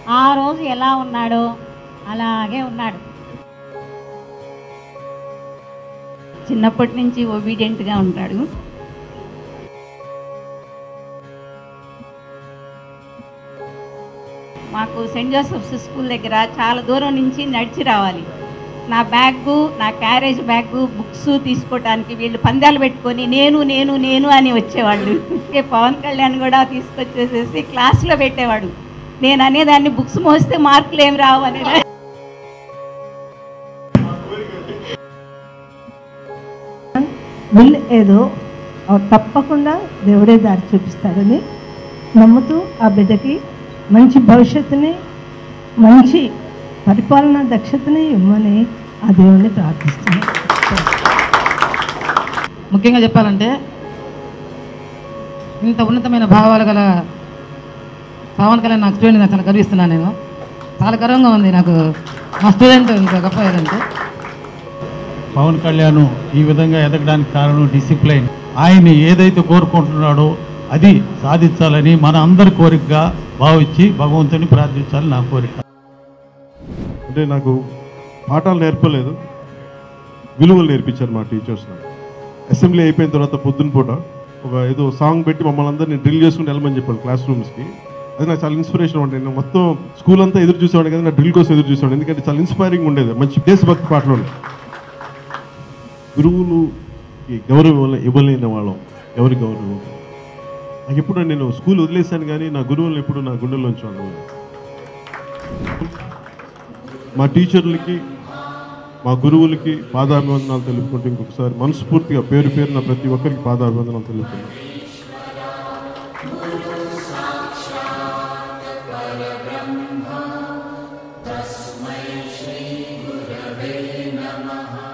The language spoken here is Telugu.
ఆ రోజు ఎలా ఉన్నాడో అలాగే ఉన్నాడు చిన్నప్పటి నుంచి ఒబీడియంట్గా ఉంటాడు మాకు సెయింట్ జోసెఫ్స్ స్కూల్ దగ్గర చాలా దూరం నుంచి నడిచి రావాలి నా బ్యాగు నా క్యారేజ్ బ్యాగు బుక్స్ తీసుకోవడానికి వీళ్ళు పందాలు పెట్టుకొని నేను నేను నేను అని వచ్చేవాళ్ళు ఇంకే పవన్ కళ్యాణ్ కూడా తీసుకొచ్చేసేసి క్లాస్లో పెట్టేవాడు నేను అనేదాన్ని బుక్స్ మోస్తే మార్కులు ఏం రావు అని విల్ ఏదో ఆ తప్పకుండా దేవుడే దారి చూపిస్తాడని నమ్ముతూ ఆ బిడ్డకి మంచి భవిష్యత్తుని మంచి పరిపాలన దక్షతని ఇవ్వమని ఆ దేవుణ్ణి ప్రార్థిస్తున్నాను ముఖ్యంగా చెప్పాలంటే ఇంత ఉన్నతమైన భావాలు గల పవన్ కళ్యాణ్ నాకు స్టూడెంట్ నాకు చాలా గర్విస్తున్నాను నేను చాలా గర్వంగా ఉంది నాకు మా స్టూడెంట్ ఇంత గొప్ప ఏదంటే పవన్ కళ్యాణ్ ఈ విధంగా ఎదగడానికి కారణం డిసిప్లైన్ ఆయన ఏదైతే కోరుకుంటున్నాడో అది సాధించాలని మన అందరి కోరికగా భావించి భగవంతుని ప్రార్థించాలని నా కోరిక అంటే నాకు పాఠాలు నేర్పలేదు విలువలు నేర్పించారు మా టీచర్స్ నాకు అసెంబ్లీ అయిపోయిన తర్వాత పొద్దున పూట ఒక ఏదో సాంగ్ పెట్టి మమ్మల్ని అందరినీ డ్రిల్ చేసుకుని వెళ్ళమని చెప్పాడు క్లాస్ రూమ్స్కి అది నాకు చాలా ఇన్స్పిరేషన్ ఉండే నేను మొత్తం స్కూల్ అంతా ఎదురు చూసేవాడు కదా నా డ్రిల్ కోసం ఎదురు చూసేవాడు ఎందుకంటే చాలా ఇన్స్పైరింగ్ ఉండేది మంచి దేశభక్తి పాటలు ఉండే గురువులు ఈ గౌరవం ఇవ్వలే- ఇవ్వలేని వాళ్ళం ఎవరి గౌరవం నాకు ఎప్పుడు నేను స్కూల్ వదిలేశాను కానీ నా గురువులను ఎప్పుడు నా గుండెల్లోంచి ఉండలేదు మా టీచర్లకి మా గురువులకి పాదాభివందనాలు తెలుపుకుంటూ ఇంకొకసారి మనస్ఫూర్తిగా పేరు పేరున ప్రతి ఒక్కరికి పాదాభివందనాలు తెలుపుతున్నాను తస్మై శ్రీ గురవే నమః